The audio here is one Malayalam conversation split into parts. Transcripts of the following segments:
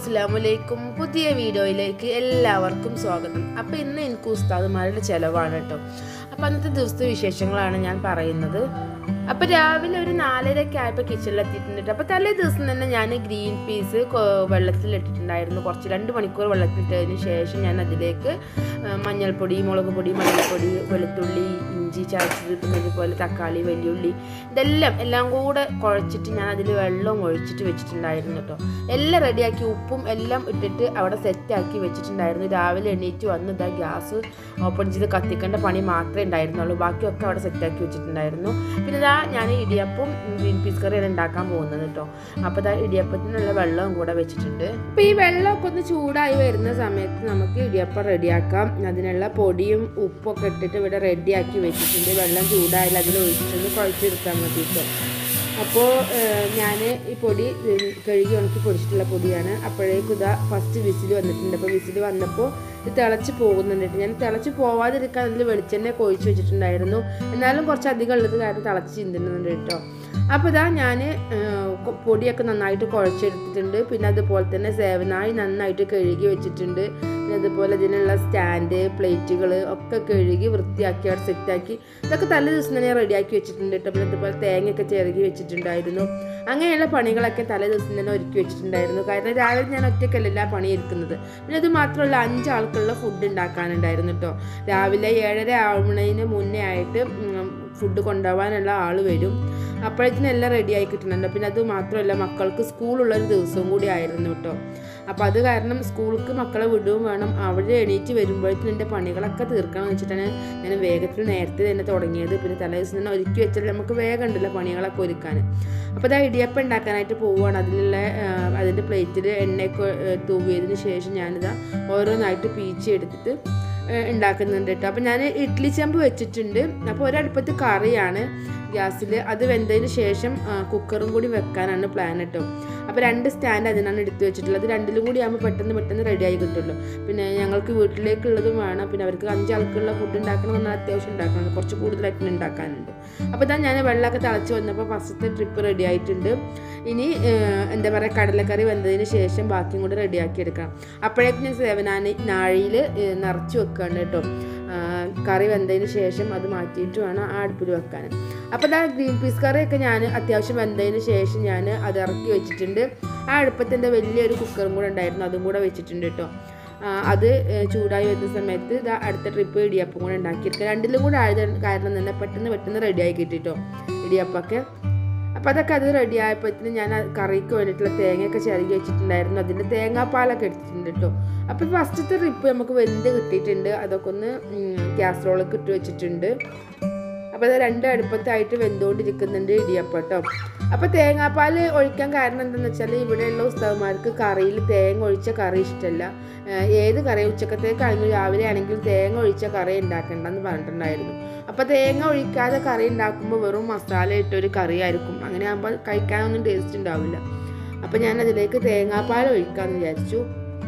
അസ്സാമലൈക്കും പുതിയ വീഡിയോയിലേക്ക് എല്ലാവർക്കും സ്വാഗതം അപ്പോൾ ഇന്ന് എനിക്ക് ഉസ്താദുമാരുടെ ചിലവാണ് കേട്ടോ അപ്പോൾ അന്നത്തെ ദിവസത്തെ വിശേഷങ്ങളാണ് ഞാൻ പറയുന്നത് അപ്പോൾ രാവിലെ ഒരു നാലരയൊക്കെ ആയപ്പോൾ കിച്ചണിലെത്തിയിട്ടുണ്ട് അപ്പോൾ തലേ ദിവസം തന്നെ ഞാൻ ഗ്രീൻ പീസ് വെള്ളത്തിലിട്ടിട്ടുണ്ടായിരുന്നു കുറച്ച് രണ്ട് മണിക്കൂർ വെള്ളത്തിലിട്ടതിന് ശേഷം ഞാൻ അതിലേക്ക് ആ, മഞ്ഞൾപ്പൊടി മുളക് പൊടി മല്ലിപ്പൊടി വെളുത്തുള്ളി ഇഞ്ചി ചതച്ചത് പിന്നെ അതുപോലെ തക്കാളി വെല്ലുള്ളി ഇതെല്ലാം എല്ലാം കൂടെ കുഴച്ചിട്ട് ഞാൻ അതിൽ വെള്ളവും ഒഴിച്ചിട്ട് വെച്ചിട്ടുണ്ടായിരുന്നു കേട്ടോ എല്ലാം റെഡിയാക്കി ഉപ്പും എല്ലാം ഇട്ടിട്ട് അവിടെ സെറ്റാക്കി വെച്ചിട്ടുണ്ടായിരുന്നു രാവിലെ എണീറ്റ് വന്ന് ഇതാ ഗ്യാസ് ഓപ്പൺ ചെയ്ത് കത്തിക്കേണ്ട പണി മാത്രമേ ഉണ്ടായിരുന്നുള്ളൂ ബാക്കിയൊക്കെ അവിടെ സെറ്റാക്കി വെച്ചിട്ടുണ്ടായിരുന്നു പിന്നെ ഇതാ ഞാൻ ഇടിയപ്പം ഗ്രീൻ പീസ് കറിയാണ് ഉണ്ടാക്കാൻ പോകുന്നത് കേട്ടോ അപ്പോൾ ഇതാ ഇടിയപ്പത്തിനുള്ള വെള്ളവും കൂടെ വെച്ചിട്ടുണ്ട് അപ്പോൾ ഈ വെള്ളമൊക്കെ ഒന്ന് ചൂടായി വരുന്ന സമയത്ത് നമുക്ക് ഇടിയപ്പം റെഡിയാക്കാം അതിനുള്ള പൊടിയും ഉപ്പൊക്കെ ഇട്ടിട്ട് ഇവിടെ റെഡിയാക്കി വെച്ചിട്ടുണ്ട് വെള്ളം ചൂടായാലും അതിൽ ഒഴിച്ചിട്ടൊന്ന് കുഴച്ചെടുത്താൽ മതി കേട്ടോ അപ്പോൾ ഞാൻ ഈ പൊടി ഉം, കഴുകി ഉണക്കി പൊടിച്ചിട്ടുള്ള പൊടിയാണ് അപ്പോഴേക്കും ഇതാ ഫസ്റ്റ് വിസിൽ വന്നിട്ടുണ്ട് അപ്പോൾ വിസിൽ വന്നപ്പോൾ ഇത് തിളച്ച് പോകുന്നുണ്ട് ഞാൻ തിളച്ച് പോവാതിരിക്കാൻ അതിൽ വെളിച്ചെണ്ണ കൊഴിച്ച് വെച്ചിട്ടുണ്ടായിരുന്നു എന്നാലും കുറച്ച് അധികം ഉള്ളത് കാരണം തിളച്ച് ചിന്തുന്നുണ്ട് കേട്ടോ അപ്പോൾ ഇതാ ഞാൻ പൊടിയൊക്കെ നന്നായിട്ട് കുഴച്ചെടുത്തിട്ടുണ്ട് പിന്നെ അതുപോലെ തന്നെ സേവനായി നന്നായിട്ട് കഴുകി വെച്ചിട്ടുണ്ട് പിന്നെ അതുപോലെ ഇതിനുള്ള സ്റ്റാൻഡ് പ്ലേറ്റുകൾ ഒക്കെ കഴുകി വൃത്തിയാക്കി അവിടെ സെറ്റാക്കി ഇതൊക്കെ തലേ ദിവസം തന്നെ റെഡിയാക്കി വെച്ചിട്ടുണ്ട് കേട്ടോ പിന്നെ അതുപോലെ തേങ്ങയൊക്കെ ചിരകി വെച്ചിട്ടുണ്ടായിരുന്നു അങ്ങനെയുള്ള പണികളൊക്കെ തലേ ദിവസം തന്നെ ഒരുക്കി വെച്ചിട്ടുണ്ടായിരുന്നു കാരണം രാവിലെ ഞാൻ ഒറ്റയ്ക്കല്ല എല്ലാ പണി എടുക്കുന്നത് പിന്നെ അത് മാത്രമല്ല അഞ്ച് ആൾക്കുള്ള ഫുഡ് ഉണ്ടാക്കാനുണ്ടായിരുന്നു കേട്ടോ രാവിലെ ഏഴര ആവുന്നതിന് മുന്നേ ആയിട്ട് ഫുഡ് കൊണ്ടുപോകാനുള്ള ആൾ വരും അപ്പോഴത്തേനും എല്ലാം റെഡി ആയി കിട്ടുന്നുണ്ട് പിന്നെ അത് മാത്രമല്ല മക്കൾക്ക് സ്കൂളുള്ളൊരു ദിവസവും കൂടി ആയിരുന്നു കേട്ടോ അപ്പോൾ അത് കാരണം സ്കൂൾക്ക് മക്കളെ വിടുകയും വേണം അവിടെ എണീറ്റ് വരുമ്പോഴത്തേനും എൻ്റെ പണികളൊക്കെ തീർക്കണം എന്ന് വെച്ചിട്ടാണ് ഞാൻ വേഗത്തിൽ നേരത്തെ തന്നെ തുടങ്ങിയത് പിന്നെ തലേ ദിവസം തന്നെ ഒരുക്കി വെച്ചാൽ നമുക്ക് വേഗം ഉണ്ടല്ലോ പണികളൊക്കെ ഒരുക്കാൻ അപ്പോൾ അത് ഇടിയപ്പം ഉണ്ടാക്കാനായിട്ട് പോവുകയാണ് അതിലുള്ള ആ, അതിൻ്റെ പ്ലേറ്റിൽ എണ്ണയൊക്കെ ആ, തൂവിയതിന് ശേഷം ഞാനിതാ ഓരോന്നായിട്ട് പീച്ച് എടുത്തിട്ട് ആ, ഉണ്ടാക്കുന്നുണ്ട് കേട്ടോ അപ്പോൾ ഞാൻ ഇഡ്ഡലി ചെമ്പ് വെച്ചിട്ടുണ്ട് അപ്പോൾ ഒരടുപ്പത്ത് കറിയാണ് ഗ്യാസിൽ അത് വെന്തതിന് ശേഷം ആ, കുക്കറും കൂടി വെക്കാനാണ് പ്ലാൻ കേട്ടോ അപ്പോൾ രണ്ട് സ്റ്റാൻഡ് അതിനാണ് എടുത്തു വെച്ചിട്ടുള്ളത് രണ്ടിലും കൂടി ആകുമ്പോൾ പെട്ടെന്ന് പെട്ടെന്ന് റെഡി ആയി കിട്ടുമല്ലോ പിന്നെ ഞങ്ങൾക്ക് വീട്ടിലേക്കുള്ളതും വേണം പിന്നെ അവർക്ക് അഞ്ചാൾക്കുള്ള ഫുഡ് ഉണ്ടാക്കണം എന്നാൽ അത്യാവശ്യം ഉണ്ടാക്കണം കുറച്ച് കൂടുതലായിട്ട് ഉണ്ടാക്കാനുണ്ട് അപ്പോൾ ഇതാ ഞാൻ വെള്ളമൊക്കെ തിളച്ച് വന്നപ്പോൾ ഫസ്റ്റത്തെ ട്രിപ്പ് റെഡി ആയിട്ടുണ്ട് ഇനി ഏഹ്, എന്താ പറയുക കടലക്കറി വെന്തതിന് ശേഷം ബാക്കിയും കൂടി റെഡിയാക്കി എടുക്കണം അപ്പോഴേക്കും ഞാൻ സേവനാനി നാഴിയിൽ നിറച്ച് വെക്കുകയാണ് കേട്ടോ ആ, കറി വെന്തതിന് ശേഷം അത് മാറ്റിയിട്ട് വേണം ആ അടുപ്പിൽ വെക്കാൻ അപ്പോൾ ഇതാ ഗ്രീൻ പീസ് കറിയൊക്കെ ഞാൻ അത്യാവശ്യം വെന്തതിന് ശേഷം ഞാൻ അത് ഇറക്കി വെച്ചിട്ടുണ്ട് ആ അടുപ്പത്തിൻ്റെ വലിയൊരു കുക്കറും കൂടെ ഉണ്ടായിരുന്നു അതും കൂടെ വെച്ചിട്ടുണ്ട് കേട്ടോ ആ, അത് ഏ, ചൂടായി വരുന്ന സമയത്ത് ഇതാ അടുത്ത ട്രിപ്പ് ഇടിയപ്പം കൂടെ ഉണ്ടാക്കിയെടുക്കുക രണ്ടിലും കൂടെ ആയത് കാരണം തന്നെ പെട്ടെന്ന് പെട്ടെന്ന് റെഡിയായി കിട്ടിട്ടോ ഇടിയപ്പമൊക്കെ അപ്പോൾ അതൊക്കെ അത് റെഡി ആയപ്പോഴത്തേനും ഞാൻ ആ കറിക്ക് വേണ്ടിയിട്ടുള്ള തേങ്ങയൊക്കെ ചിരകി വെച്ചിട്ടുണ്ടായിരുന്നു അതിൻ്റെ തേങ്ങാപ്പാലൊക്കെ എടുത്തിട്ടുണ്ട് കേട്ടോ അപ്പോൾ ഫസ്റ്റത്തെ ട്രിപ്പ് നമുക്ക് വെന്ത് കിട്ടിയിട്ടുണ്ട് അതൊക്കെ ഒന്ന് കാസറോളൊക്കെ ഇട്ട് വെച്ചിട്ടുണ്ട് അപ്പോൾ അത് രണ്ട് അടുപ്പത്തായിട്ട് വെന്തുകൊണ്ടിരിക്കുന്നുണ്ട് ഇടിയപ്പം കേട്ടോ അപ്പോൾ തേങ്ങാപ്പാൽ ഒഴിക്കാൻ കാരണം എന്താണെന്ന് വെച്ചാൽ ഇവിടെയുള്ള ഉസ്താവന്മാർക്ക് കറിയിൽ തേങ്ങ ഒഴിച്ച കറി ഇഷ്ടമല്ല ഏഹ് ഏത് കറി ഉച്ചക്കത്തേക്കാണെങ്കിലും രാവിലെ ആണെങ്കിലും തേങ്ങ ഒഴിച്ച കറി ഉണ്ടാക്കണ്ടെന്ന് പറഞ്ഞിട്ടുണ്ടായിരുന്നു അപ്പോൾ തേങ്ങ ഒഴിക്കാതെ കറി ഉണ്ടാക്കുമ്പോൾ വെറും മസാല ഇട്ടൊരു കറിയായിരിക്കും അങ്ങനെ ആകുമ്പോൾ കഴിക്കാനൊന്നും ടേസ്റ്റ് ഉണ്ടാവില്ല അപ്പോൾ ഞാൻ അതിലേക്ക് തേങ്ങാപ്പാൽ ഒഴിക്കാമെന്ന് വിചാരിച്ചു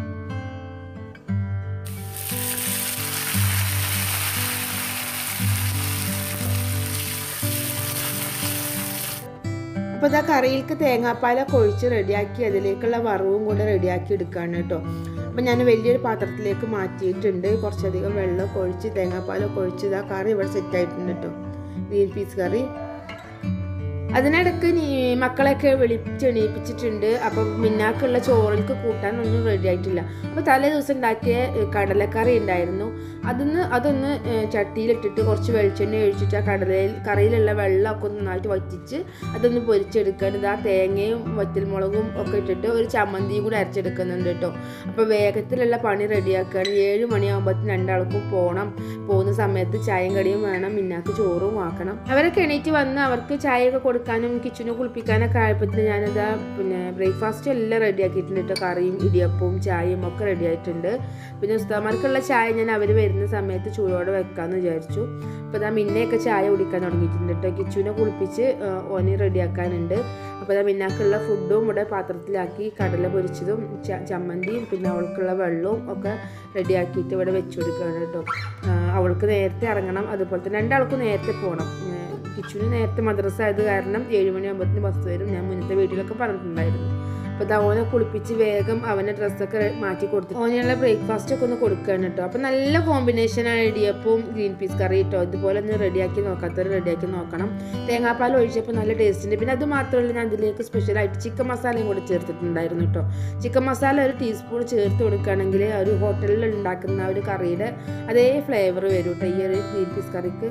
അപ്പോൾ ഇതാ കറിയിലേക്ക് തേങ്ങാപ്പാലൊക്കെ ഒഴിച്ച് റെഡിയാക്കി അതിലേക്കുള്ള വറവും കൂടെ റെഡിയാക്കി എടുക്കുകയാണ് കേട്ടോ അപ്പോൾ ഞാൻ വലിയൊരു പാത്രത്തിലേക്ക് മാറ്റിയിട്ടുണ്ട് കുറച്ചധികം വെള്ളമൊക്കെ ഒഴിച്ച് തേങ്ങാപ്പാലൊക്കെ ഒഴിച്ച് ഇതാ കറി ഇവിടെ സെറ്റ് ആയിട്ടുണ്ട് കേട്ടോ ഗ്രീൻ പീസ് കറി അതിനിടയ്ക്ക് നീ മക്കളെയൊക്കെ വിളിച്ചെണീപ്പിച്ചിട്ടുണ്ട് അപ്പം മിന്നാക്കുള്ള ചോറിലേക്ക് കൂട്ടാനൊന്നും റെഡി ആയിട്ടില്ല അപ്പോൾ തലേ ദിവസം ഉണ്ടാക്കിയ ഏ, കടലക്കറി ഉണ്ടായിരുന്നു അതൊന്ന് അതൊന്ന് ഏ, ചട്ടിയിലിട്ടിട്ട് കുറച്ച് വെളിച്ചെണ്ണ ഒഴിച്ചിട്ട് ആ കടലയിൽ കറിയിലുള്ള വെള്ളമൊക്കെ ഒന്ന് നന്നായിട്ട് വറ്റിച്ച് അതൊന്ന് പൊരിച്ചെടുക്കാൻ ഇതാ തേങ്ങയും വറ്റൽമുളകും ഒക്കെ ഇട്ടിട്ട് ഒരു ചമ്മന്തിയും കൂടി അരച്ചെടുക്കുന്നുണ്ട് കേട്ടോ അപ്പോൾ വേഗത്തിലുള്ള പണി റെഡിയാക്കുകയാണ് ഏഴ് മണിയാകുമ്പോഴത്തേന് രണ്ടാൾക്കും പോകണം പോകുന്ന സമയത്ത് ചായയും കടിയും വേണം മിന്നാക്ക് ചോറും ആക്കണം അവരൊക്കെ എണീറ്റ് വന്ന് അവർക്ക് ചായയൊക്കെ കൊടുക്കാനും കിച്ചനും കുളിപ്പിക്കാനൊക്കെ ആയപ്പോഴത്തേന് ഞാനിതാ പിന്നെ ബ്രേക്ക്ഫാസ്റ്റ് എല്ലാം റെഡി ആക്കിയിട്ടുണ്ട് കേട്ടോ കറിയും ഇടിയപ്പവും ചായയും ഒക്കെ റെഡി ആയിട്ടുണ്ട് പിന്നെ ഉസ്താമാർക്കുള്ള ചായ ഞാൻ അവർ വരുന്ന സമയത്ത് ചൂടോടെ വെക്കാമെന്ന് വിചാരിച്ചു അപ്പോൾ ഇതാ മിന്നയൊക്കെ ചായ കുടിക്കാൻ തുടങ്ങിയിട്ടുണ്ട് കേട്ടോ കിച്ചുവിനെ കുളിപ്പിച്ച് ആ, ഓനെ റെഡിയാക്കാനുണ്ട് അപ്പോൾ ഇതാ മിന്നാക്കുള്ള ഫുഡും ഇവിടെ പാത്രത്തിലാക്കി കടല പൊരിച്ചതും ച- ചമ്മന്തിയും പിന്നെ അവൾക്കുള്ള വെള്ളവും ഒക്കെ റെഡിയാക്കിയിട്ട് ഇവിടെ വെച്ച് കൊടുക്കുകയാണ് കേട്ടോ ആ, അവൾക്ക് നേരത്തെ ഇറങ്ങണം അതുപോലെ തന്നെ രണ്ടാൾക്കും നേരത്തെ പോകണം കിച്ചുവിന് നേരത്തെ മദ്രസ ആയത് കാരണം ഏഴ് മണിയാകുമ്പോഴത്തേന് ബസ് വരും ഞാൻ മുന്നത്തെ വീട്ടിലൊക്കെ പറഞ്ഞിട്ടുണ്ടായിരുന്നു അപ്പോൾ അപ്പോൾ ഇത് ഓനെ കുളിപ്പിച്ച് വേഗം അവൻ്റെ ഡ്രസ്സൊക്കെ മാറ്റി കൊടുത്തു ഓനുള്ള ബ്രേക്ക്ഫാസ്റ്റ് ഒക്കെ ഒന്ന് കൊടുക്കുകയാണ് കേട്ടോ അപ്പോൾ നല്ല കോമ്പിനേഷനാണ് ഇടിയപ്പവും ഗ്രീൻ പീസ് കറി കേട്ടോ ഇതുപോലെ ഒന്ന് റെഡിയാക്കി നോക്കാത്തവർ റെഡിയാക്കി നോക്കണം തേങ്ങാപ്പാൽ ഒഴിച്ചപ്പോൾ നല്ല ടേസ്റ്റ് ഉണ്ട് പിന്നെ അത് മാത്രമല്ല ഞാൻ ഇതിലേക്ക് സ്പെഷ്യലായിട്ട് ചിക്കൻ മസാലയും കൂടി ചേർത്തിട്ടുണ്ടായിരുന്നു കേട്ടോ ചിക്കൻ മസാല ഒരു ടീസ്പൂൺ ചേർത്ത് കൊടുക്കുകയാണെങ്കിൽ ആ ഒരു ഹോട്ടലിൽ ഉണ്ടാക്കുന്ന ആ ഒരു കറിയുടെ അതേ ഫ്ലേവർ വരും കേട്ടോ ഈ ഒരു ഗ്രീൻ പീസ് കറിക്ക്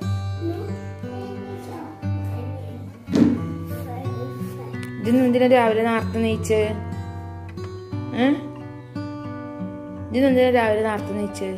ഇതിന് എന്തിനാ രാവിലെ നേരത്തെ നെയ്ച്ച് ഇതിന് എന്തിനാ രാവിലെ നേരത്തെ നെയ്ച്ച്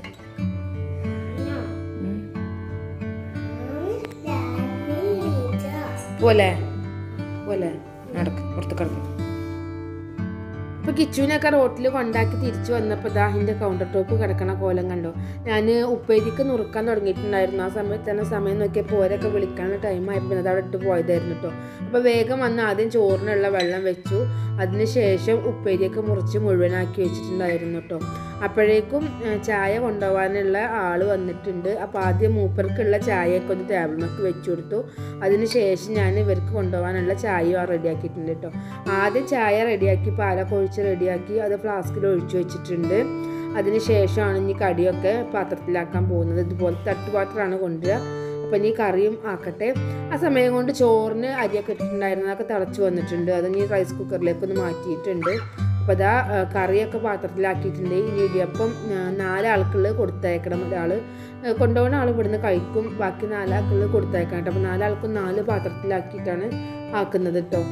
പോലെ പോലെ നടക്ക് പുറത്ത് കിടക്കും ഇപ്പൊ കിച്ചുവിനൊക്കെ റോട്ടിൽ കൊണ്ടാക്കി തിരിച്ചു വന്നപ്പോൾ ഇതാ എൻ്റെ കൗണ്ടർ ടോപ്പ് കിടക്കണ കോലം കണ്ടോ ഞാൻ ഉപ്പേരിക്ക് നുറുക്കാൻ തുടങ്ങിയിട്ടുണ്ടായിരുന്നു ആ സമയത്ത് തന്നെ സമയം നോക്കിയപ്പോൾ ഓരൊക്കെ വിളിക്കാനുള്ള ടൈം ആയപ്പോൾ അത് അവിടെ ഇട്ട് പോയതായിരുന്നു കേട്ടോ അപ്പോൾ വേഗം വന്ന് ആദ്യം ചോറിനുള്ള വെള്ളം വെച്ചു അതിനുശേഷം ഉപ്പേരിയൊക്കെ മുറിച്ച് മുഴുവനാക്കി വെച്ചിട്ടുണ്ടായിരുന്നു കേട്ടോ അപ്പോഴേക്കും ഏഹ്, ചായ കൊണ്ടുപോകാനുള്ള ആൾ വന്നിട്ടുണ്ട് അപ്പോൾ ആദ്യം മൂപ്പർക്കുള്ള ചായയൊക്കെ ഒന്ന് ടേബിളിലേക്ക് വെച്ചു കൊടുത്തു അതിനുശേഷം ഞാൻ ഇവർക്ക് കൊണ്ടുപോകാനുള്ള ചായ റെഡിയാക്കിയിട്ടുണ്ട് കേട്ടോ ആദ്യം ചായ റെഡിയാക്കി പാലൊക്കെ ഒഴിച്ച് റെഡിയാക്കി അത് ഫ്ലാസ്കിൽ ഒഴിച്ചു വെച്ചിട്ടുണ്ട് അതിന് ശേഷമാണ് ഇനി കടിയൊക്കെ പാത്രത്തിലാക്കാൻ പോകുന്നത് ഇതുപോലെ തട്ടുപാത്രമാണ് കൊണ്ടുവരിക അപ്പം ഇനി കറിയും ആക്കട്ടെ ആ സമയം കൊണ്ട് ചോറിന് അരിയൊക്കെ ഇട്ടിട്ടുണ്ടായിരുന്നു അതൊക്കെ തിളച്ച് വന്നിട്ടുണ്ട് അത് ഇനി റൈസ് കുക്കറിലേക്ക് ഒന്ന് മാറ്റിയിട്ടുണ്ട് അപ്പോൾ അതാ ആ, കറിയൊക്കെ പാത്രത്തിലാക്കിയിട്ടുണ്ട് ഇനി ഇടിയപ്പം ആ, നാലാൾക്കുള്ളത് കൊടുത്തയക്കണം ഒരാൾ കൊണ്ടുപോകുന്ന ആൾ ഇവിടുന്ന് കഴിക്കും ബാക്കി നാലാൾക്കുള്ളത് കൊടുത്തയക്കണം കേട്ടോ അപ്പോൾ നാലാൾക്കും നാല് പാത്രത്തിലാക്കിയിട്ടാണ് ആക്കുന്നത് കേട്ടോ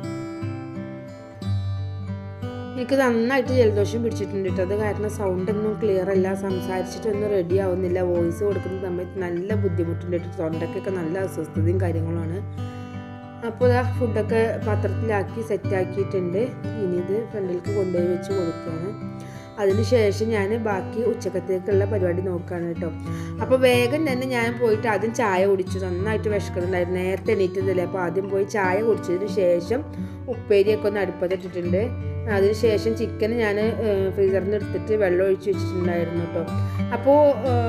എനിക്ക് നന്നായിട്ട് ജലദോഷം പിടിച്ചിട്ടുണ്ട് കേട്ടോ അത് കാരണം സൗണ്ട് ഒന്നും ക്ലിയർ അല്ല സംസാരിച്ചിട്ടൊന്നും റെഡി ആവുന്നില്ല വോയിസ് കൊടുക്കുന്ന സമയത്ത് നല്ല ബുദ്ധിമുട്ടുണ്ട് കേട്ടോ തൊണ്ടയ്ക്കൊക്കെ നല്ല അസ്വസ്ഥതയും കാര്യങ്ങളുമാണ് അപ്പോൾ ഇതാ ഫുഡൊക്കെ പാത്രത്തിലാക്കി സെറ്റാക്കിയിട്ടുണ്ട് ഇനി ഇത് ഫ്രണ്ടിലേക്ക് കൊണ്ടുപോയി വെച്ച് കൊടുക്കുകയാണ് അതിനുശേഷം ഞാൻ ബാക്കി ഉച്ചക്കത്തേക്കുള്ള പരിപാടി നോക്കുകയാണ് കേട്ടോ അപ്പോൾ വേഗം തന്നെ ഞാൻ പോയിട്ട് ആദ്യം ചായ കുടിച്ചു നന്നായിട്ട് വിശക്കുന്നുണ്ടായിരുന്നു നേരത്തെ എണീറ്റതല്ലേ അപ്പോൾ ആദ്യം പോയി ചായ കുടിച്ചതിന് ശേഷം ഉപ്പേരിയൊക്കെ ഒന്ന് അടുപ്പത്തിട്ടിട്ടുണ്ട് അതിനുശേഷം ചിക്കൻ ഞാൻ ഫ്രീസറിൽ നിന്ന് എടുത്തിട്ട് വെള്ളം ഒഴിച്ച് വെച്ചിട്ടുണ്ടായിരുന്നു കേട്ടോ അപ്പോൾ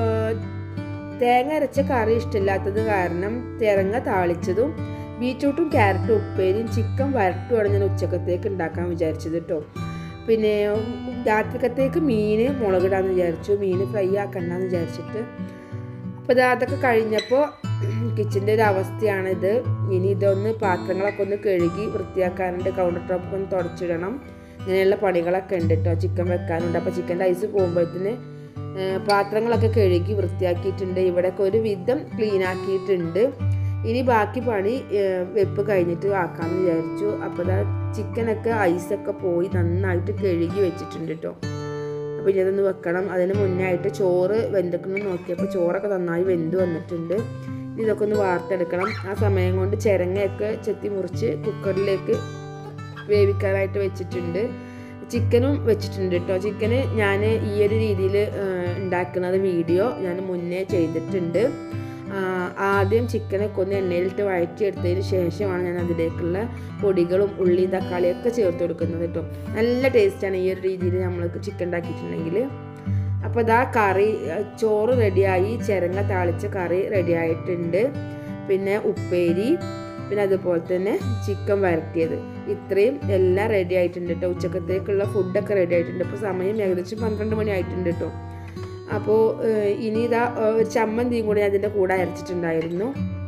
തേങ്ങ അരച്ച കറി ഇഷ്ടമില്ലാത്തത് കാരണം തേങ്ങ താളിച്ചതും ബീറ്റ്റൂട്ടും ക്യാരറ്റും ഉപ്പേരിയും ചിക്കൻ വരട്ടുമാണ് ഞാൻ ഉച്ചക്കത്തേക്ക് ഉണ്ടാക്കാൻ വിചാരിച്ചത് കേട്ടോ പിന്നെ രാത്രിക്കത്തേക്ക് മീൻ മുളകിടാന്ന് വിചാരിച്ചു മീൻ ഫ്രൈ ആക്കണ്ടെന്ന് വിചാരിച്ചിട്ട് അപ്പോൾ ഇത് അതൊക്കെ കഴിഞ്ഞപ്പോൾ കിച്ചൻ്റെ ഒരു അവസ്ഥയാണിത് ഇനി ഇതൊന്ന് പാത്രങ്ങളൊക്കെ ഒന്ന് കഴുകി വൃത്തിയാക്കാനുണ്ട് കൗണ്ടർ ടോപ്പൊക്കെ ഒന്ന് തുടച്ചിടണം ഇങ്ങനെയുള്ള പണികളൊക്കെ ഉണ്ട് കേട്ടോ ചിക്കൻ വെക്കാനുണ്ട് അപ്പോൾ ചിക്കൻ്റെ ഐസ് പോകുമ്പോഴത്തേന് പാത്രങ്ങളൊക്കെ കഴുകി വൃത്തിയാക്കിയിട്ടുണ്ട് ഇവിടെയൊക്കെ ഒരു വിധം ക്ലീൻ ആക്കിയിട്ടുണ്ട് ഇനി ബാക്കി പണി ഏഹ്, വെപ്പ് കഴിഞ്ഞിട്ട് ആക്കാമെന്ന് വിചാരിച്ചു അപ്പോൾ ഇതാ ചിക്കനൊക്കെ ഐസൊക്കെ പോയി നന്നായിട്ട് കഴുകി വെച്ചിട്ടുണ്ട് കേട്ടോ അപ്പോൾ ഇനി അതൊന്ന് വെക്കണം അതിന് മുന്നേ ആയിട്ട് ചോറ് വെന്തിക്കണം നോക്കിയപ്പോൾ ചോറൊക്കെ നന്നായി വെന്ത് വന്നിട്ടുണ്ട് ഇനി ഇതൊക്കെ ഒന്ന് വാർത്തെടുക്കണം ആ സമയം കൊണ്ട് ചിരങ്ങയൊക്കെ ചെത്തി മുറിച്ച് കുക്കറിലേക്ക് വേവിക്കാനായിട്ട് വെച്ചിട്ടുണ്ട് ചിക്കനും വെച്ചിട്ടുണ്ട് കേട്ടോ ചിക്കന് ഞാൻ ഈ ഒരു രീതിയിൽ ഉണ്ടാക്കുന്നത് വീഡിയോ ഞാൻ മുന്നേ ചെയ്തിട്ടുണ്ട് ആ, ആദ്യം ചിക്കനൊക്കെ ഒന്ന് എണ്ണയിലിട്ട് വഴറ്റിയെടുത്തതിന് ശേഷമാണ് ഞാൻ അതിലേക്കുള്ള പൊടികളും ഉള്ളി തക്കാളിയൊക്കെ ചേർത്ത് കൊടുക്കുന്നത് കേട്ടോ നല്ല ടേസ്റ്റാണ് ഈ ഒരു രീതിയിൽ നമ്മൾക്ക് ചിക്കൻ ഉണ്ടാക്കിയിട്ടുണ്ടെങ്കിൽ അപ്പോൾ ഇതാ കറി അഹ് ചോറ് റെഡിയായി ചിരങ്ങ താളിച്ച കറി റെഡി ആയിട്ടുണ്ട് പിന്നെ ഉപ്പേരി പിന്നെ അതുപോലെ തന്നെ ചിക്കൻ വരട്ടിയത് ഇത്രയും എല്ലാം റെഡി ആയിട്ടുണ്ട് കേട്ടോ ഉച്ചക്കത്തേക്കുള്ള ഫുഡൊക്കെ റെഡി ആയിട്ടുണ്ട് ഇപ്പോൾ സമയം ഏകദേശം പന്ത്രണ്ട് മണി ആയിട്ടുണ്ട് കേട്ടോ അപ്പോൾ ഏഹ്, ഇനി ഇതാ ഏഹ്, ഒരു ചമ്മന്തിയും കൂടി അതിൻ്റെ കൂടെ അരച്ചിട്ടുണ്ടായിരുന്നു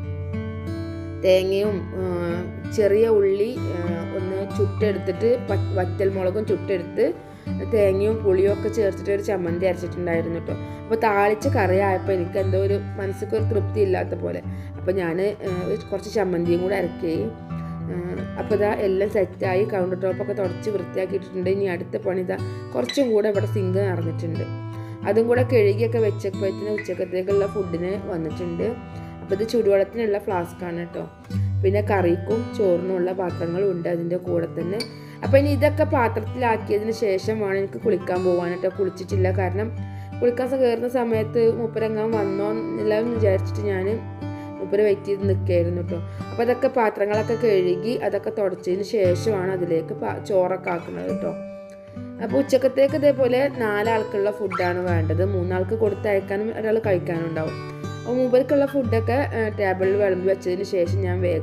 തേങ്ങയും ഏഹ്, ചെറിയ ഉള്ളി ഏഹ്, ഒന്ന് ചുട്ടെടുത്തിട്ട് പ- വറ്റൽ മുളകും ചുട്ടെടുത്ത് തേങ്ങയും പുളിയും ഒക്കെ ചേർത്തിട്ട് ഒരു ചമ്മന്തി അരച്ചിട്ടുണ്ടായിരുന്നു കേട്ടോ അപ്പോൾ താളിച്ച് കറി ആയപ്പോൾ എനിക്ക് എന്തോ ഒരു മനസ്സിക്ക് ഒരു തൃപ്തി ഇല്ലാത്ത പോലെ അപ്പോൾ ഞാൻ കുറച്ച് ചമ്മന്തിയും കൂടെ അരക്കുകയും അപ്പോൾ ഇതാ എല്ലാം സെറ്റായി കൗണ്ടർ ടോപ്പൊക്കെ തുടച്ച് വൃത്തിയാക്കിയിട്ടുണ്ട് ഇനി അടുത്ത പണി ഇതാ കുറച്ചും കൂടെ ഇവിടെ സിങ്ക് നിറഞ്ഞിട്ടുണ്ട് അതും കൂടെ കഴുകിയൊക്കെ വെച്ചപ്പോഴത്തേന് ഉച്ചക്കത്തേക്കുള്ള ഫുഡിന് വന്നിട്ടുണ്ട് അപ്പോൾ ഇത് ചുടുവെള്ളത്തിനുള്ള ഫ്ലാസ്ക്കാണ് കേട്ടോ പിന്നെ കറിക്കും ചോറിനുള്ള പാത്രങ്ങളും ഉണ്ട് അതിൻ്റെ കൂടെ തന്നെ അപ്പോൾ ഇനി ഇതൊക്കെ പാത്രത്തിലാക്കിയതിന് ശേഷമാണ് എനിക്ക് കുളിക്കാൻ പോകാൻ കേട്ടോ കുളിച്ചിട്ടില്ല കാരണം കുളിക്കാൻ കയറുന്ന സമയത്ത് മൂപ്പരങ്ങാൻ വന്നോ എല്ലാം വിചാരിച്ചിട്ട് ഞാൻ മൂപ്പര് വെയിറ്റ് ചെയ്ത് നിൽക്കുകയായിരുന്നു കേട്ടോ അപ്പോൾ അതൊക്കെ പാത്രങ്ങളൊക്കെ കഴുകി അതൊക്കെ തുടച്ചതിന് ശേഷമാണ് അതിലേക്ക് പാ- ചോറൊക്കെ ആക്കുന്നത് കേട്ടോ അപ്പോൾ ഉച്ചക്കത്തേക്ക് ഇതേപോലെ നാലാൾക്കുള്ള ഫുഡാണ് വേണ്ടത് മൂന്നാൾക്ക് കൊടുത്തയക്കാനും ഒരാൾ കഴിക്കാനും ഉണ്ടാവും അപ്പോൾ മൂപ്പർക്കുള്ള ഫുഡൊക്കെ ടേബിളിൽ വിളമ്പി വെച്ചതിന് ശേഷം ഞാൻ വേഗം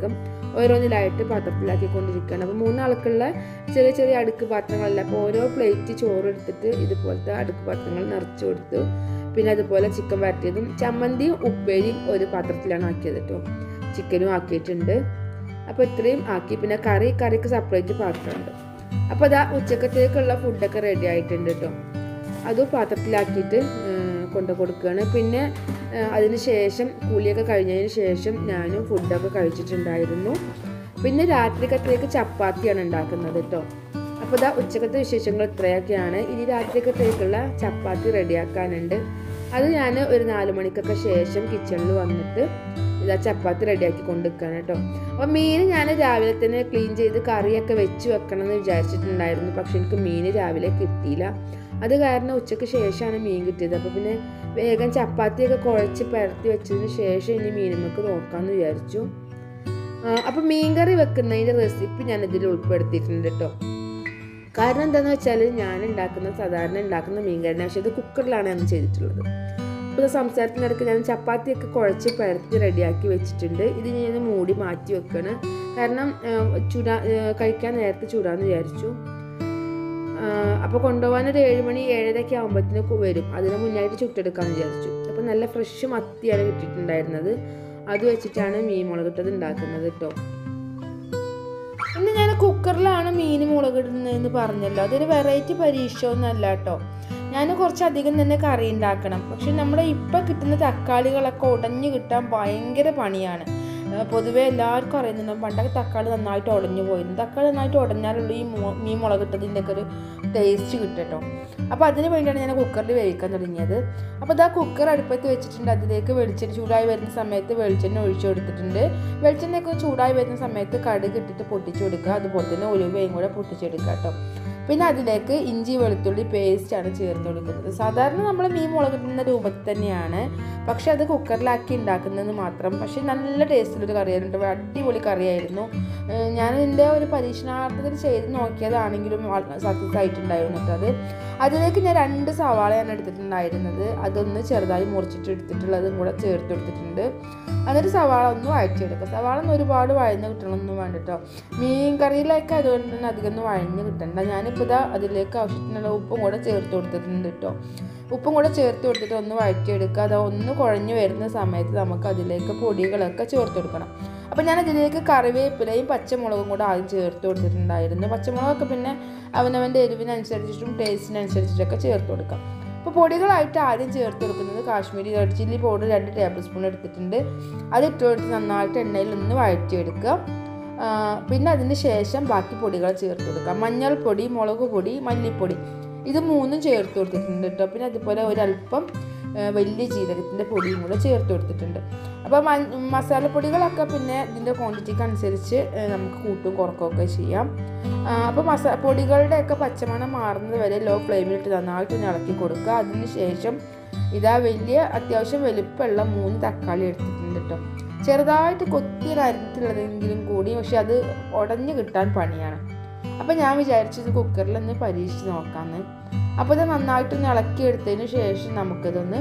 ഓരോന്നിലായിട്ട് പാത്രത്തിലാക്കിക്കൊണ്ടിരിക്കുകയാണ് അപ്പോൾ മൂന്നാൾക്കുള്ള ചെറിയ ചെറിയ അടുക്ക് പാത്രങ്ങളല്ല അപ്പോൾ ഓരോ പ്ലേറ്റ് ചോറ് എടുത്തിട്ട് ഇതുപോലത്തെ അടുക്ക് പാത്രങ്ങൾ നിറച്ച് കൊടുത്തു പിന്നെ അതുപോലെ ചിക്കൻ വരട്ടിയതും ചമ്മന്തിയും ഉപ്പേരിയും ഒരു പാത്രത്തിലാണ് ആക്കിയത് കേട്ടോ ചിക്കനും ആക്കിയിട്ടുണ്ട് അപ്പോൾ ഇത്രയും ആക്കി പിന്നെ കറി കറിക്ക് സെപ്പറേറ്റ് പാത്രമുണ്ട് അപ്പോൾ അതാ ഉച്ചക്കത്തേക്കുള്ള ഫുഡൊക്കെ റെഡി ആയിട്ടുണ്ട് കേട്ടോ അത് പാത്രത്തിലാക്കിയിട്ട് കൊണ്ടു കൊടുക്കുകയാണ് പിന്നെ അതിന് ശേഷം കൂലിയൊക്കെ കഴിഞ്ഞതിന് ശേഷം ഞാനും ഫുഡൊക്കെ കഴിച്ചിട്ടുണ്ടായിരുന്നു പിന്നെ രാത്രിക്കത്തേക്ക് ചപ്പാത്തിയാണ് ഉണ്ടാക്കുന്നത് കേട്ടോ അപ്പോൾ ഇതാ ഉച്ചക്കത്തെ വിശേഷങ്ങൾ ഇത്രയൊക്കെയാണ് ഇനി രാത്രിക്കത്തേക്കുള്ള ചപ്പാത്തി റെഡിയാക്കാനുണ്ട് അത് ഞാൻ ഒരു നാല് മണിക്കൊക്കെ ശേഷം കിച്ചണിൽ വന്നിട്ട് ഇതാ ചപ്പാത്തി റെഡിയാക്കി കൊണ്ടുവയ്ക്കാണ് കേട്ടോ അപ്പോൾ മീൻ ഞാൻ രാവിലെ തന്നെ ക്ലീൻ ചെയ്ത് കറിയൊക്കെ വെച്ച് വെക്കണം എന്ന് വിചാരിച്ചിട്ടുണ്ടായിരുന്നു പക്ഷെ എനിക്ക് മീൻ രാവിലെ കിട്ടിയില്ല അത് കാരണം ഉച്ചയ്ക്ക് ശേഷമാണ് മീൻ കിട്ടിയത് അപ്പോൾ പിന്നെ വേഗം ചപ്പാത്തിയൊക്കെ കുഴച്ച് പരത്തി വെച്ചതിന് ശേഷം ഇനി മീൻ നമുക്ക് നോക്കാമെന്ന് വിചാരിച്ചു അപ്പോൾ മീൻ കറി വെക്കുന്നതിൻ്റെ റെസിപ്പി ഞാൻ ഇതിൽ ഉൾപ്പെടുത്തിയിട്ടുണ്ട് കേട്ടോ കാരണം എന്താണെന്ന് വെച്ചാൽ ഞാൻ ഉണ്ടാക്കുന്ന സാധാരണ ഉണ്ടാക്കുന്ന മീൻ കറിനെ പക്ഷേ ഇത് കുക്കറിലാണ് ഞാൻ ചെയ്തിട്ടുള്ളത് ഇപ്പോൾ സംസാരത്തിനിടയ്ക്ക് ഞാൻ ചപ്പാത്തിയൊക്കെ കുഴച്ച് പരത്തി റെഡിയാക്കി വെച്ചിട്ടുണ്ട് ഇത് ഞാൻ മൂടി മാറ്റി വെക്കണം കാരണം ചൂടാ കഴിക്കാൻ നേരത്തെ ചൂടാന്ന് വിചാരിച്ചു അപ്പോൾ കൊണ്ടുപോകാൻ ഒരു ഏഴ് മണി ഏഴരയൊക്കെ ആകുമ്പോഴത്തേക്ക് വരും അതിന് മുന്നായിട്ട് ചുട്ടെടുക്കാമെന്ന് വിചാരിച്ചു അപ്പോൾ നല്ല ഫ്രഷ് മത്തിയാണ് കിട്ടിയിട്ടുണ്ടായിരുന്നത് അത് വെച്ചിട്ടാണ് മീൻ മുളകിട്ടത് ഉണ്ടാക്കുന്നത് കേട്ടോ ഇന്ന് ഞാൻ കുക്കറിലാണ് മീൻ മുളകിടുന്നതെന്ന് പറഞ്ഞല്ലോ അതൊരു വെറൈറ്റി പരീക്ഷ ഒന്നല്ല കേട്ടോ ഞാൻ കുറച്ചധികം തന്നെ കറി ഉണ്ടാക്കണം പക്ഷെ നമ്മുടെ ഇപ്പം കിട്ടുന്ന തക്കാളികളൊക്കെ ഉടഞ്ഞു കിട്ടാൻ ഭയങ്കര പണിയാണ് പൊതുവേ എല്ലാവർക്കും അറിയുന്നുണ്ട് പണ്ടൊക്കെ തക്കാളി നന്നായിട്ട് ഉടഞ്ഞു പോയിരുന്നു തക്കാളി നന്നായിട്ട് ഉടഞ്ഞാലുള്ള ഈ മീൻ മുളകിട്ടതിൻ്റെ ഒക്കെ ഒരു ടേസ്റ്റ് കിട്ടട്ടോ അപ്പോൾ അതിന് വേണ്ടിയാണ് ഞാൻ കുക്കറിൽ വേവിക്കാൻ തുടങ്ങിയത് അപ്പോൾ ഇതാ കുക്കർ അടുപ്പത്ത് വെച്ചിട്ടുണ്ട് അതിലേക്ക് വെളിച്ചെണ്ണ ചൂടായി വരുന്ന സമയത്ത് വെളിച്ചെണ്ണ ഒഴിച്ചു കൊടുത്തിട്ടുണ്ട് വെളിച്ചെണ്ണയൊക്കെ ചൂടായി വരുന്ന സമയത്ത് കടുക് ഇട്ടിട്ട് പൊട്ടിച്ചു കൊടുക്കുക അതുപോലെ തന്നെ ഉലുവയും കൂടെ പൊട്ടിച്ചെടുക്കുക കേട്ടോ പിന്നെ അതിലേക്ക് ഇഞ്ചി വെളുത്തുള്ളി പേസ്റ്റാണ് ചേർത്ത് കൊടുക്കുന്നത് സാധാരണ നമ്മൾ മീൻ മുളകിടുന്ന രൂപത്തിൽ തന്നെയാണ് പക്ഷെ അത് കുക്കറിലാക്കി ഉണ്ടാക്കുന്നതെന്ന് മാത്രം പക്ഷെ നല്ല ടേസ്റ്റിലൊരു കറിയായിരുന്നു അടിപൊളി കറിയായിരുന്നു ഞാൻ എൻ്റെ ഒരു പരീക്ഷണാർത്ഥത്തിൽ ചെയ്ത് നോക്കിയതാണെങ്കിലും സക്സസ് ആയിട്ടുണ്ടായിരുന്നു കേട്ടോ അത് അതിലേക്ക് ഞാൻ രണ്ട് സവാളയാണ് എടുത്തിട്ടുണ്ടായിരുന്നത് അതൊന്ന് ചെറുതായി മുറിച്ചിട്ട് എടുത്തിട്ടുള്ളതും കൂടെ ചേർത്ത് കൊടുത്തിട്ടുണ്ട് എന്നിട്ട് സവാള ഒന്ന് വഴറ്റിയെടുക്കുക സവാള ഒന്നും ഒരുപാട് വഴഞ്ഞ് കിട്ടണമെന്നും വേണ്ട കേട്ടോ മീൻ കറിയിലേക്ക് അതുകൊണ്ട് തന്നെ അധികം ഒന്നും വഴഞ്ഞ് കിട്ടണ്ട ഞാനിപ്പോൾ ഇതാ അതിലേക്ക് ആവശ്യത്തിനുള്ള ഉപ്പും കൂടെ ചേർത്ത് കൊടുത്തിട്ടുണ്ട് കേട്ടോ ഉപ്പും കൂടെ ചേർത്ത് കൊടുത്തിട്ട് ഒന്ന് വഴറ്റിയെടുക്കുക അത് ഒന്ന് കുഴഞ്ഞു വരുന്ന സമയത്ത് നമുക്ക് അതിലേക്ക് പൊടികളൊക്കെ ചേർത്ത് കൊടുക്കണം അപ്പോൾ ഞാൻ അതിലേക്ക് കറിവേപ്പിലയും പച്ചമുളകും കൂടെ ആദ്യം ചേർത്ത് കൊടുത്തിട്ടുണ്ടായിരുന്നു പച്ചമുളകൊക്കെ പിന്നെ അവനവൻ്റെ എരിവിനനുസരിച്ചിട്ടും ടേസ്റ്റിനനുസരിച്ചിട്ടൊക്കെ ചേർത്ത് കൊടുക്കാം അപ്പോൾ പൊടികളായിട്ട് ആദ്യം ചേർത്ത് കൊടുക്കുന്നത് കാശ്മീരി റെഡ് ചില്ലി പൗഡർ രണ്ട് ടേബിൾ സ്പൂൺ എടുത്തിട്ടുണ്ട് അത് ഇട്ട് കൊടുത്ത് നന്നായിട്ട് എണ്ണയിൽ ഒന്ന് വഴറ്റിയെടുക്കുക പിന്നെ അതിന് ശേഷം ബാക്കി പൊടികൾ ചേർത്ത് കൊടുക്കുക മഞ്ഞൾപ്പൊടി മുളക് പൊടി മല്ലിപ്പൊടി ഇത് മൂന്നും ചേർത്ത് കൊടുത്തിട്ടുണ്ട് കേട്ടോ പിന്നെ അതുപോലെ ഒരല്പം വലിയ ജീരകത്തിൻ്റെ പൊടിയും കൂടെ ചേർത്ത് കൊടുത്തിട്ടുണ്ട് അപ്പോൾ മസാലപ്പൊടികളൊക്കെ പിന്നെ ഇതിൻ്റെ ക്വാണ്ടിറ്റിക്ക് അനുസരിച്ച് നമുക്ക് കൂട്ടും കുറക്കുകയൊക്കെ ചെയ്യാം അപ്പോൾ മസാ പൊടികളുടെയൊക്കെ പച്ചമണം മാറുന്നത് വരെ ലോ ഫ്ലെയിമിലിട്ട് നന്നായിട്ട് ഇളക്കി കൊടുക്കുക അതിന് ശേഷം ഇതാ വലിയ അത്യാവശ്യം വലുപ്പമുള്ള മൂന്ന് തക്കാളി എടുത്തിട്ടുണ്ട് കേട്ടോ ചെറുതായിട്ട് കൊത്തിയൊരു അരിഞ്ഞിട്ടുള്ളതെങ്കിലും കൂടി പക്ഷെ അത് ഉടഞ്ഞു കിട്ടാൻ പണിയാണ് അപ്പോൾ ഞാൻ വിചാരിച്ചത് കുക്കറിൽ ഒന്ന് പരീക്ഷിച്ച് നോക്കാമെന്ന് അപ്പോൾ ഇത് നന്നായിട്ടൊന്ന് ഇളക്കി എടുത്തതിന് ശേഷം നമുക്കിതൊന്ന്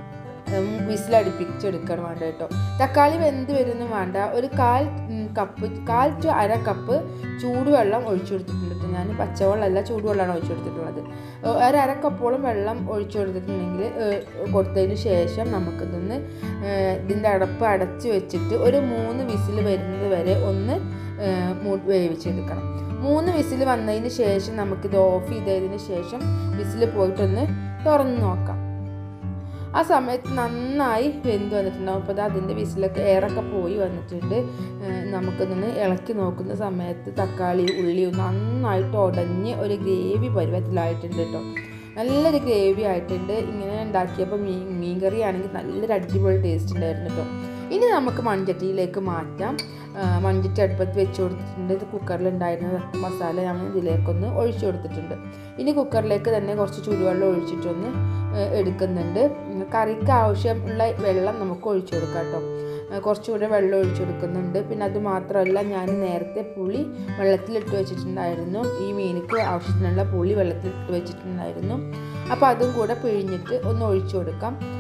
വിസിലടിപ്പിച്ചെടുക്കണം വേണ്ട കേട്ടോ തക്കാളി വെന്ത് വരുന്നു വേണ്ട ഒരു കാൽ കപ്പ് കാൽ ടു അര കപ്പ് ചൂടുവെള്ളം ഒഴിച്ചു കൊടുത്തിട്ടുണ്ട് ഞാൻ പച്ചവെള്ളമല്ല ചൂടുവെള്ളമാണ് ഒഴിച്ചു കൊടുത്തിട്ടുള്ളത് ഒരു അര കപ്പോളം വെള്ളം ഒഴിച്ചു കൊടുത്തിട്ടുണ്ടെങ്കിൽ കൊടുത്തതിന് ശേഷം നമുക്കിതൊന്ന് ഇതിൻ്റെ അടപ്പ് അടച്ച് വെച്ചിട്ട് ഒരു മൂന്ന് വിസിൽ വരുന്നത് വരെ ഒന്ന് വേവിച്ചെടുക്കണം മൂന്ന് വിസിൽ വന്നതിന് ശേഷം നമുക്കിത് ഓഫ് ചെയ്തതിന് ശേഷം വിസിൽ പോയിട്ടൊന്ന് തുറന്ന് നോക്കാം ആ സമയത്ത് നന്നായി വെന്ത് വന്നിട്ടുണ്ടാവും അപ്പോൾ അതിൻ്റെ വിസിലൊക്കെ എയറൊക്കെ പോയി വന്നിട്ടുണ്ട് നമുക്കിതൊന്ന് ഇളക്കി നോക്കുന്ന സമയത്ത് തക്കാളി ഉള്ളിയും നന്നായിട്ട് ഉടഞ്ഞ് ഒരു ഗ്രേവി പരുവത്തിലായിട്ടുണ്ട് കേട്ടോ നല്ലൊരു ഗ്രേവി ആയിട്ടുണ്ട് ഇങ്ങനെ ഉണ്ടാക്കിയപ്പോൾ മീൻ മീൻ കറി ആണെങ്കിൽ നല്ലൊരു അടിപൊളി ടേസ്റ്റ് ഉണ്ടായിരുന്നു കേട്ടോ ഇനി നമുക്ക് മൺചട്ടിയിലേക്ക് മാറ്റാം മൺചട്ടി അടുപ്പത്ത് വെച്ച് കൊടുത്തിട്ടുണ്ട് ഇത് കുക്കറിലുണ്ടായിരുന്ന മസാല ഞാൻ ഇതിലേക്കൊന്ന് ഒഴിച്ചു കൊടുത്തിട്ടുണ്ട് ഇനി കുക്കറിലേക്ക് തന്നെ കുറച്ച് ചൂടുവെള്ളം ഒഴിച്ചിട്ടൊന്ന് എടുക്കുന്നുണ്ട് കറിക്ക് ആവശ്യമുള്ള വെള്ളം നമുക്ക് ഒഴിച്ചു കൊടുക്കാം കേട്ടോ കുറച്ചുകൂടെ വെള്ളം ഒഴിച്ചു കൊടുക്കുന്നുണ്ട് പിന്നെ അത് മാത്രമല്ല ഞാൻ നേരത്തെ പുളി വെള്ളത്തിലിട്ട് വെച്ചിട്ടുണ്ടായിരുന്നു ഈ മീനിക്ക് ആവശ്യത്തിനുള്ള പുളി വെള്ളത്തിലിട്ട് വെച്ചിട്ടുണ്ടായിരുന്നു അപ്പോൾ അതും കൂടെ പിഴിഞ്ഞിട്ട് ഒന്ന് ഒഴിച്ചു കൊടുക്കാം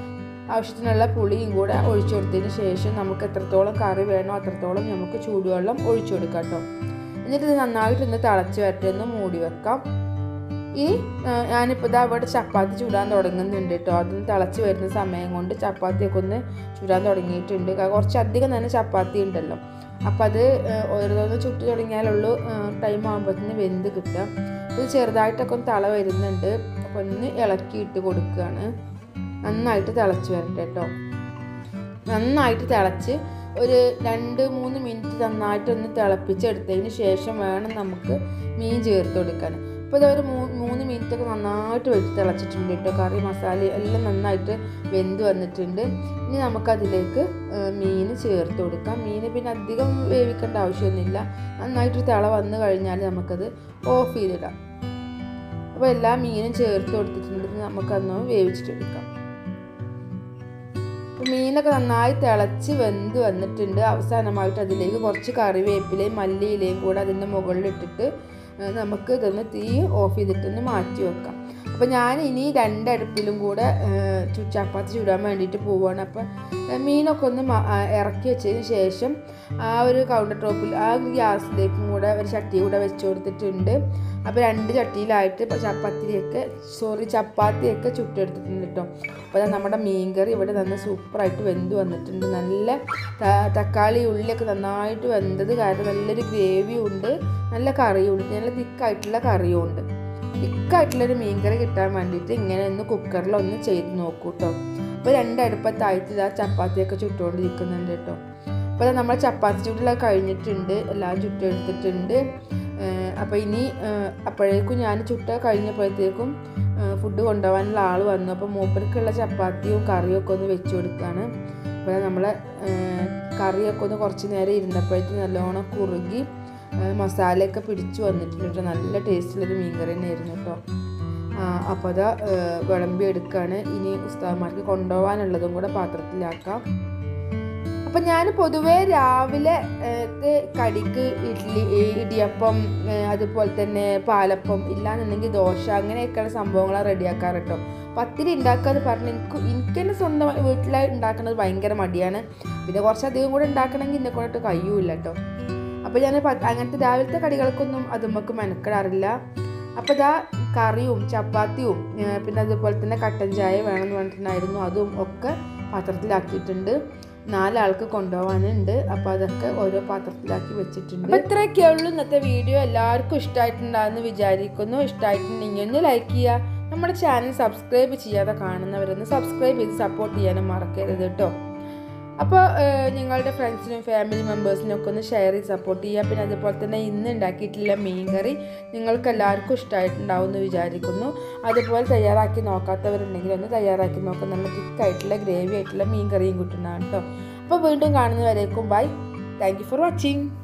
ആവശ്യത്തിനുള്ള പുളിയും കൂടെ ഒഴിച്ചു കൊടുത്തതിന് ശേഷം നമുക്ക് എത്രത്തോളം കറി വേണോ അത്രത്തോളം നമുക്ക് ചൂടുവെള്ളം ഒഴിച്ചു കൊടുക്കാം കേട്ടോ എന്നിട്ട് ഇത് നന്നായിട്ടൊന്ന് തിളച്ച് വരട്ടെ ഒന്ന് മൂടി വെക്കാം ഇനി ഞാനിപ്പോൾ ഇതാ ഇവിടെ ചപ്പാത്തി ചൂടാൻ തുടങ്ങുന്നുണ്ട് കേട്ടോ അതൊന്ന് തിളച്ച് വരുന്ന സമയം കൊണ്ട് ചപ്പാത്തിയൊക്കെ ഒന്ന് ചൂടാൻ തുടങ്ങിയിട്ടുണ്ട് കുറച്ചധികം തന്നെ ചപ്പാത്തി ഉണ്ടല്ലോ അപ്പം അത് ഓരോന്ന് ചുട്ട് തുടങ്ങിയാലുള്ളൂ ടൈം ആകുമ്പോഴത്തേന് വെന്ത് കിട്ടുക ഇത് ചെറുതായിട്ടൊക്കെ ഒന്ന് തള വരുന്നുണ്ട് അപ്പോൾ ഒന്ന് ഇളക്കിയിട്ട് കൊടുക്കുകയാണ് നന്നായിട്ട് തിളച്ച് വരട്ടെ കേട്ടോ നന്നായിട്ട് തിളച്ച് ഒരു രണ്ട് മൂന്ന് മിനിറ്റ് നന്നായിട്ടൊന്ന് തിളപ്പിച്ചെടുത്തതിന് ശേഷം വേണം നമുക്ക് മീൻ ചേർത്ത് കൊടുക്കാൻ ഇപ്പോൾ ഇതൊരു മൂ മൂന്ന് മിനിറ്റ് ഒക്കെ നന്നായിട്ട് വെച്ച് തിളച്ചിട്ടുണ്ട് കേട്ടോ കറി മസാല എല്ലാം നന്നായിട്ട് വെന്ത് വന്നിട്ടുണ്ട് ഇനി നമുക്കതിലേക്ക് മീൻ ചേർത്ത് കൊടുക്കാം മീൻ പിന്നെ അധികം വേവിക്കേണ്ട ആവശ്യമൊന്നുമില്ല നന്നായിട്ട് തിള വന്നു കഴിഞ്ഞാൽ നമുക്കത് ഓഫ് ചെയ്തിടാം അപ്പോൾ എല്ലാ മീനും ചേർത്ത് കൊടുത്തിട്ടുണ്ട് നമുക്കതൊന്ന് വേവിച്ചിട്ടെടുക്കാം മീനൊക്കെ നന്നായി തിളച്ച് വെന്ത് വന്നിട്ടുണ്ട് അവസാനമായിട്ട് അതിലേക്ക് കുറച്ച് കറിവേപ്പിലയും മല്ലിയിലയും കൂടെ അതിൻ്റെ മുകളിലിട്ടിട്ട് നമുക്ക് ഇതൊന്ന് തീ ഓഫ് ചെയ്തിട്ടൊന്ന് മാറ്റി വെക്കാം അപ്പോൾ ഞാൻ ഇനി രണ്ടടുപ്പിലും കൂടെ ചപ്പാത്തി ചൂടാൻ വേണ്ടിയിട്ട് പോവുകയാണ് അപ്പോൾ മീനൊക്കെ ഒന്ന് ഇറക്കി വെച്ചതിന് ശേഷം ആ ഒരു കൗണ്ടർ ടോപ്പിൽ ആ ഗ്യാസിലേക്കും കൂടെ ഒരു ചട്ടി കൂടെ വെച്ച് കൊടുത്തിട്ടുണ്ട് അപ്പോൾ രണ്ട് ചട്ടിയിലായിട്ട് ഇപ്പോൾ ചപ്പാത്തിയൊക്കെ സോറി ചപ്പാത്തിയൊക്കെ ചുട്ടെടുത്തിട്ടുണ്ട് കേട്ടോ അപ്പോൾ നമ്മുടെ മീൻകറി ഇവിടെ നല്ല സൂപ്പറായിട്ട് വെന്ത് വന്നിട്ടുണ്ട് നല്ല തക്കാളി ഉള്ളിയൊക്കെ നന്നായിട്ട് വെന്തത് കാരണം നല്ലൊരു ഗ്രേവിയും ഉണ്ട് നല്ല കറിയും ഉണ്ട് നല്ല തിക്കായിട്ടുള്ള കറിയും ഉണ്ട് തിക്കായിട്ടുള്ളൊരു മീൻകറി കിട്ടാൻ വേണ്ടിയിട്ട് ഇങ്ങനെ ഒന്ന് കുക്കറിൽ ഒന്ന് ചെയ്ത് നോക്കൂ കേട്ടോ അപ്പോൾ രണ്ടടുപ്പത്തായിട്ട് ഇതാ ചപ്പാത്തിയൊക്കെ ചുട്ടുകൊണ്ടിരിക്കുന്നുണ്ട് കേട്ടോ അപ്പോൾ നമ്മൾ ചപ്പാത്തി ചുട്ടിലൊക്കെ കഴിഞ്ഞിട്ടുണ്ട് എല്ലാം ചുട്ടെടുത്തിട്ടുണ്ട് അപ്പോൾ ഇനി അപ്പോഴേക്കും ഞാൻ ചുട്ട കഴിഞ്ഞപ്പോഴത്തേക്കും ഫുഡ് കൊണ്ടുപോകാനുള്ള ആൾ വന്നു അപ്പോൾ മൂപ്പർക്കുള്ള ചപ്പാത്തിയും കറിയും ഒക്കെ ഒന്ന് വെച്ച് കൊടുക്കുകയാണ് അപ്പോൾ നമ്മൾ കറിയൊക്കെ ഒന്ന് കുറച്ച് നേരം ഇരുന്നപ്പോഴത്തേക്ക് നല്ലോണം കുറുകി മസാലയൊക്കെ പിടിച്ചു വന്നിട്ടുണ്ട് കേട്ടോ നല്ല ടേസ്റ്റുള്ളൊരു മീൻകറി തന്നെയായിരുന്നു കേട്ടോ അപ്പോൾ അതാ വിളമ്പി എടുക്കുകയാണ് ഇനി ഉസ്താദ്മാർക്ക് കൊണ്ടുപോകാനുള്ളതും കൂടെ പാത്രത്തിലാക്കാം അപ്പം ഞാൻ പൊതുവേ രാവിലെ കടിക്ക് ഇഡ്ഡലി ഇടിയപ്പം അതുപോലെ തന്നെ പാലപ്പം ഇല്ലാന്നുണ്ടെങ്കിൽ ദോശ അങ്ങനെയൊക്കെയുള്ള സംഭവങ്ങളാണ് റെഡിയാക്കാറ് കേട്ടോ പത്തിരി ഉണ്ടാക്കാന്ന് പറഞ്ഞ് എനിക്ക് എനിക്ക് തന്നെ സ്വന്തം വീട്ടിൽ ഉണ്ടാക്കുന്നത് ഭയങ്കര മടിയാണ് പിന്നെ കുറച്ചധികം കൂടെ ഉണ്ടാക്കണമെങ്കിൽ എന്നെ കൊണ്ടിട്ട് കഴിയൂല കേട്ടോ അപ്പോൾ ഞാൻ അങ്ങനത്തെ രാവിലത്തെ കടികൾക്കൊന്നും അത് നമുക്ക് മെനക്കെടാറില്ല അപ്പോൾ ഇതാ കറിയും ചപ്പാത്തിയും പിന്നെ അതുപോലെ തന്നെ കട്ടൻ ചായ വേണമെന്ന് പറഞ്ഞിട്ടുണ്ടായിരുന്നു അതും ഒക്കെ പാത്രത്തിലാക്കിയിട്ടുണ്ട് നാലാൾക്ക് കൊണ്ടുപോകാനുണ്ട് അപ്പോൾ അതൊക്കെ ഓരോ പാത്രത്തിലാക്കി വെച്ചിട്ടുണ്ട് അപ്പോൾ ഇത്രയൊക്കെ ഉള്ളൂ ഇന്നത്തെ വീഡിയോ എല്ലാവർക്കും ഇഷ്ടമായിട്ടുണ്ടാകുമെന്ന് വിചാരിക്കുന്നു ഇഷ്ടമായിട്ടുണ്ടെങ്കിൽ ഒന്ന് ലൈക്ക് ചെയ്യുക നമ്മുടെ ചാനൽ സബ്സ്ക്രൈബ് ചെയ്യാതെ കാണുന്നവരൊന്ന് സബ്സ്ക്രൈബ് ചെയ്ത് സപ്പോർട്ട് ചെയ്യാനും മറക്കരുത് കേട്ടോ അപ്പോൾ നിങ്ങളുടെ ഫ്രണ്ട്സിനും ഫാമിലി മെമ്പേഴ്സിനും ഒക്കെ ഒന്ന് ഷെയർ ചെയ്ത് സപ്പോർട്ട് ചെയ്യുക പിന്നെ അതുപോലെ തന്നെ ഇന്ന് ഉണ്ടാക്കിയിട്ടുള്ള മീൻ കറി നിങ്ങൾക്ക് എല്ലാവർക്കും ഇഷ്ടമായിട്ടുണ്ടാവും എന്ന് വിചാരിക്കുന്നു അതുപോലെ തയ്യാറാക്കി നോക്കാത്തവരുണ്ടെങ്കിൽ ഒന്ന് തയ്യാറാക്കി നോക്കാം നല്ല തിക്കായിട്ടുള്ള ഗ്രേവി ആയിട്ടുള്ള മീൻ കറിയും കിട്ടുന്നതാണ് കേട്ടോ അപ്പോൾ വീണ്ടും കാണുന്നവരേക്കും bye thank you for watching